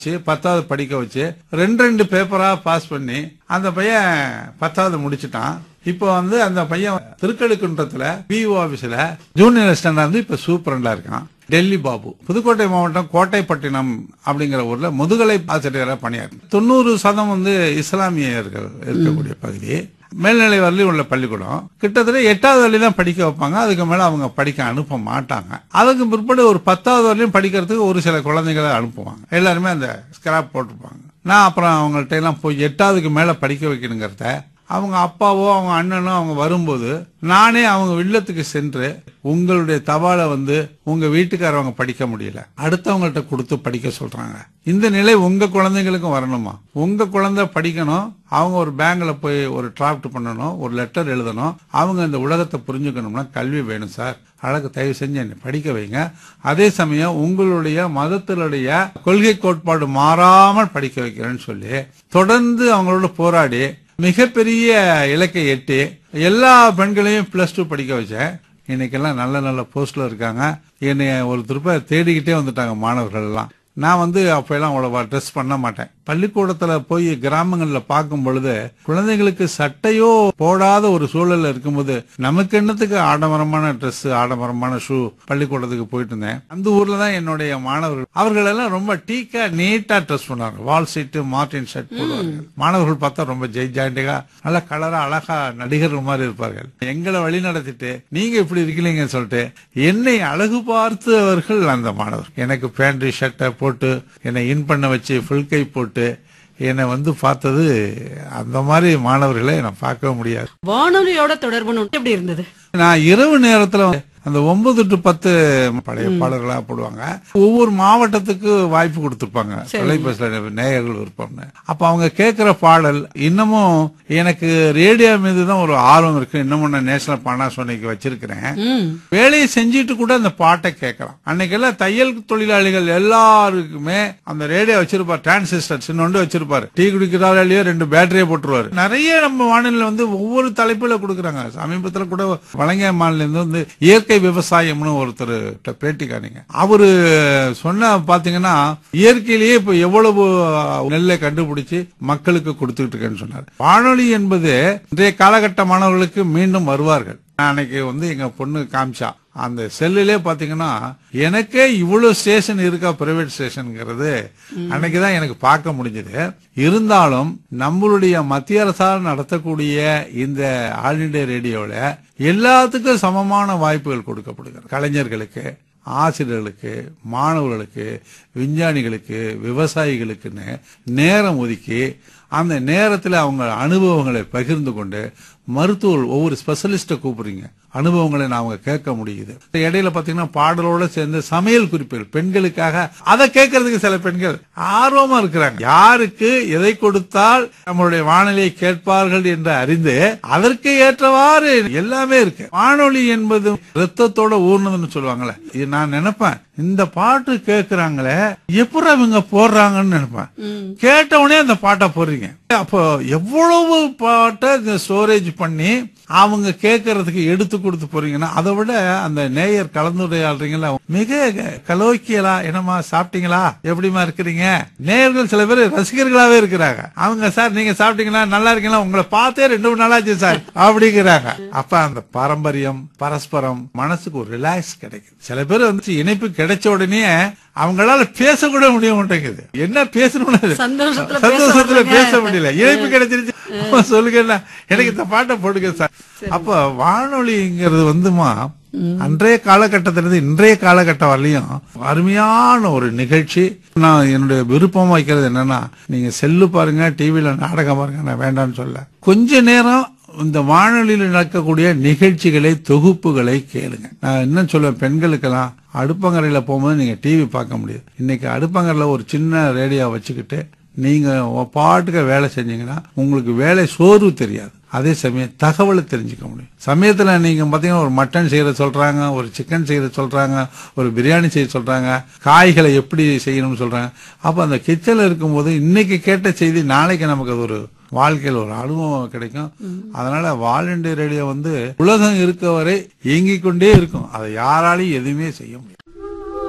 வச்சு பத்தாவது படிக்க வச்சு ரெண்டு ரெண்டு பேப்பரா பாஸ் பண்ணி அந்த பையன் பத்தாவது முடிச்சிட்டான் இப்போ வந்து அந்த பையன் திருக்கழுக்குன்றத்துல பிஓ ஆபீஸ்ல ஜூனியர் அசிஸ்டண்டா இருந்து இப்ப சூப்பரண்டா இருக்கான் டெல்லி பாபு புதுக்கோட்டை மாவட்டம் கோட்டைப்பட்டினம் அப்படிங்கிற ஊர்ல முதுகலை ஆசிரியராக பணியாற்று தொண்ணூறு சதம் வந்து இஸ்லாமியர்கள் இருக்கக்கூடிய பகுதி மேல்நிலை வரலையும் உள்ள பள்ளிக்கூடம் கிட்டத்தட்ட எட்டாவது வரையும் தான் படிக்க வைப்பாங்க அதுக்கு மேல அவங்க படிக்க அனுப்ப மாட்டாங்க அதுக்கு பிற்பாடு ஒரு பத்தாவது வரையும் படிக்கிறதுக்கு ஒரு சில குழந்தைகளை அனுப்புவாங்க எல்லாருமே அந்த ஸ்கிராப் போட்டிருப்பாங்க நான் அப்புறம் அவங்கள்ட்ட எல்லாம் போய் எட்டாவதுக்கு மேல படிக்க வைக்கணுங்கிறத அவங்க அப்பாவோ அவங்க அண்ணனோ அவங்க வரும்போது நானே அவங்க இல்லத்துக்கு சென்று உங்களுடைய தபாலை வந்து உங்க வீட்டுக்காரவங்க படிக்க முடியல அடுத்தவங்கள்ட்ட கொடுத்து படிக்க சொல்றாங்க இந்த நிலை உங்க குழந்தைங்களுக்கும் வரணுமா உங்க குழந்தை படிக்கணும் அவங்க ஒரு பேங்க்ல போய் ஒரு டிராஃப்ட் பண்ணணும் ஒரு லெட்டர் எழுதணும் அவங்க இந்த உலகத்தை புரிஞ்சுக்கணும்னா கல்வி வேணும் சார் அழகு தயவு செஞ்சு என்னை படிக்க வைங்க அதே சமயம் உங்களுடைய மதத்தினுடைய கொள்கை கோட்பாடு மாறாமல் படிக்க வைக்கிறேன்னு சொல்லி தொடர்ந்து அவங்களோட போராடி மிகப்பெரிய இலக்கை எட்டி எல்லா பெண்களையும் பிளஸ் டூ படிக்க வச்சேன் இன்னைக்கெல்லாம் நல்ல நல்ல போஸ்ட்ல இருக்காங்க என்னைய ஒரு திருப்ப தேடிக்கிட்டே வந்துட்டாங்க மாணவர்கள் எல்லாம் நான் வந்து அப்ப எல்லாம் அவ்வளவா ட்ரெஸ் பண்ண மாட்டேன் பள்ளிக்கூடத்துல போய் கிராமங்கள்ல பார்க்கும் பொழுது குழந்தைகளுக்கு சட்டையோ போடாத ஒரு சூழல்ல இருக்கும்போது நமக்கு என்னத்துக்கு ஆடம்பரமான ட்ரெஸ் ஆடம்பரமான ஷூ பள்ளிக்கூடத்துக்கு போயிட்டு இருந்தேன் அந்த ஊர்ல தான் என்னுடைய மாணவர்கள் அவர்கள் எல்லாம் ரொம்ப டீக்கா நீட்டா ட்ரெஸ் பண்ணுவாங்க வால் சீட்டு மார்டின் ஷர்ட் போடுவார்கள் மாணவர்கள் பார்த்தா ரொம்ப ஜெய் ஜாண்டிகா நல்ல கலரா அழகா நடிகர்கள் மாதிரி இருப்பார்கள் எங்களை வழி நடத்திட்டு நீங்க இப்படி இருக்கீங்கன்னு சொல்லிட்டு என்னை அழகு பார்த்தவர்கள் அந்த மாணவர் எனக்கு பேண்ட் ஷர்ட்டை போட்டு என்னை இன் பண்ண வச்சு ஃபுல் கை போட்டு என்னை வந்து பார்த்தது அந்த மாதிரி மாணவர்களை நான் பார்க்க முடியாது வானொலியோட தொடர்பு எப்படி இருந்தது நான் இரவு நேரத்துல அந்த ஒன்பது டு பத்து பழைய பாடல்களா போடுவாங்க ஒவ்வொரு மாவட்டத்துக்கு வாய்ப்பு கொடுத்திருப்பாங்க தொலைபேசியில நேயர்கள் விருப்பம்னு அப்ப அவங்க கேட்கிற பாடல் இன்னமும் எனக்கு ரேடியோ மீது தான் ஒரு ஆர்வம் இருக்கு இன்னமும் நான் நேஷனல் பானாசோனிக்கு வச்சிருக்கிறேன் ம் வேலையை செஞ்சுட்டு கூட அந்த பாட்டை கேட்கலாம் அன்னைக்கெல்லாம் தையல் தொழிலாளிகள் எல்லாருக்குமே அந்த ரேடியோ வச்சிருப்பார் டிரான்சிஸ்டர் சின்னொண்டு வச்சிருப்பாரு டீ குடிக்கிறாரோ இல்லையோ ரெண்டு பேட்டரியை போட்டுருவாரு நிறைய நம்ம வானிலை வந்து ஒவ்வொரு தலைப்புல கொடுக்குறாங்க சமீபத்துல கூட வழங்கிய மாநிலம் வந்து இயற்கை விவசாயம்னு ஒருத்தர் பேட்டி காணிங்க அவரு சொன்ன பாத்தீங்கன்னா இயற்கையிலேயே இப்ப எவ்வளவு நெல்லை கண்டுபிடிச்சு மக்களுக்கு கொடுத்துட்டு இருக்கேன்னு சொன்னார் வானொலி என்பது இன்றைய காலகட்ட மாணவர்களுக்கு மீண்டும் வருவார்கள் நான் அன்னைக்கு வந்து எங்க பொண்ணு காமிச்சா அந்த செல்லுலே பாத்தீங்கன்னா எனக்கே இவ்வளவு ஸ்டேஷன் இருக்கா பிரைவேட் ஸ்டேஷன்ங்கிறது அன்னைக்குதான் எனக்கு பார்க்க முடிஞ்சது இருந்தாலும் நம்மளுடைய மத்திய அரசால் நடத்தக்கூடிய இந்த ஆல் இண்டியா ரேடியோல எல்லாத்துக்கும் சமமான வாய்ப்புகள் கொடுக்கப்படுகிறது கலைஞர்களுக்கு ஆசிரியர்களுக்கு மாணவர்களுக்கு விஞ்ஞானிகளுக்கு விவசாயிகளுக்குன்னு நேரம் ஒதுக்கி அந்த நேரத்தில் அவங்க அனுபவங்களை பகிர்ந்து கொண்டு மருத்துவர் ஒவ்வொரு ஸ்பெஷலிஸ்ட கூப்பிடுறீங்க அனுபவங்களை நாம கேட்க முடியுது இடையில பாத்தீங்கன்னா பாடலோட சேர்ந்து சமையல் குறிப்புகள் பெண்களுக்காக அதை கேட்கறதுக்கு சில பெண்கள் ஆர்வமா இருக்கிறாங்க யாருக்கு எதை கொடுத்தால் நம்மளுடைய வானொலியை கேட்பார்கள் என்று அறிந்து அதற்கு ஏற்றவாறு எல்லாமே இருக்கு வானொலி என்பது ரத்தத்தோட ஊர்னதுன்னு சொல்லுவாங்கல்ல இது நான் நினைப்பேன் இந்த பாட்டு கேட்கறாங்களே எப்படி இவங்க போடுறாங்கன்னு நினைப்பேன் கேட்ட உடனே அந்த பாட்டை போடுறீங்க அப்போ எவ்வளவு பாட்டை ஸ்டோரேஜ் பண்ணி அவங்க கேட்கறதுக்கு எடுத்து கொடுத்து போறீங்கன்னா அதை விட அந்த நேயர் கலந்துரையாடுறீங்களா மிக கலோக்கியலா என்னமா சாப்பிட்டீங்களா எப்படிமா இருக்கிறீங்க நேயர்கள் சில பேர் ரசிகர்களாவே இருக்கிறாங்க அவங்க சார் நீங்க சாப்பிட்டீங்களா நல்லா இருக்கீங்களா உங்களை பார்த்தே ரெண்டு மூணு நாளாச்சு சார் அப்படிங்கிறாங்க அப்ப அந்த பாரம்பரியம் பரஸ்பரம் மனசுக்கு ஒரு ரிலாக்ஸ் கிடைக்குது சில பேர் வந்து இணைப்பு கிடைச்ச உடனே அவங்களால பேசக்கூட முடிய மாட்டேங்குது என்ன பேசணும்னு சந்தோஷத்துல பேச சந்தோஷத்துல வர்றீங்க. பேச முடியல இணைப்பு கிடைச்சிருச்சு அப்ப சொல்லுங்க எனக்கு இந்த பாட்டை போடுங்க சார் அப்ப வானொலிங்கிறது வந்துமா அன்றைய காலகட்டத்திலிருந்து இன்றைய காலகட்டம் வரலையும் அருமையான ஒரு நிகழ்ச்சி நான் என்னுடைய விருப்பம் வைக்கிறது என்னன்னா நீங்க செல்லு பாருங்க டிவில நாடகம் பாருங்க நான் வேண்டாம்னு சொல்ல கொஞ்ச நேரம் இந்த வானொலியில் நடக்கக்கூடிய நிகழ்ச்சிகளை தொகுப்புகளை கேளுங்க நான் என்ன சொல்லுவேன் பெண்களுக்கெல்லாம் அடுப்பங்கரையில போகும்போது நீங்க டிவி பார்க்க முடியாது இன்னைக்கு அடுப்பங்கரையில ஒரு சின்ன ரேடியோ வச்சுக்கிட்டு நீங்க உங்க பாட்டுக்கு வேலை செஞ்சீங்கன்னா உங்களுக்கு வேலை சோர்வு தெரியாது அதே சமயம் தகவலை தெரிஞ்சுக்க முடியும் சமயத்துல நீங்க பாத்தீங்கன்னா ஒரு மட்டன் செய்யற சொல்றாங்க ஒரு சிக்கன் செய்யற சொல்றாங்க ஒரு பிரியாணி செய்ய சொல்றாங்க காய்களை எப்படி செய்யணும்னு சொல்றாங்க அப்ப அந்த கிச்சன்ல இருக்கும்போது இன்னைக்கு கேட்ட செய்தி நாளைக்கு நமக்கு அது ஒரு வாழ்க்கையில் ஒரு அனுபவம் கிடைக்கும் அதனால வால் இண்டியா ரேடியோ வந்து உலகம் இருக்க வரை இயங்கிக் கொண்டே இருக்கும் அதை யாராலையும் எதுவுமே செய்ய முடியாது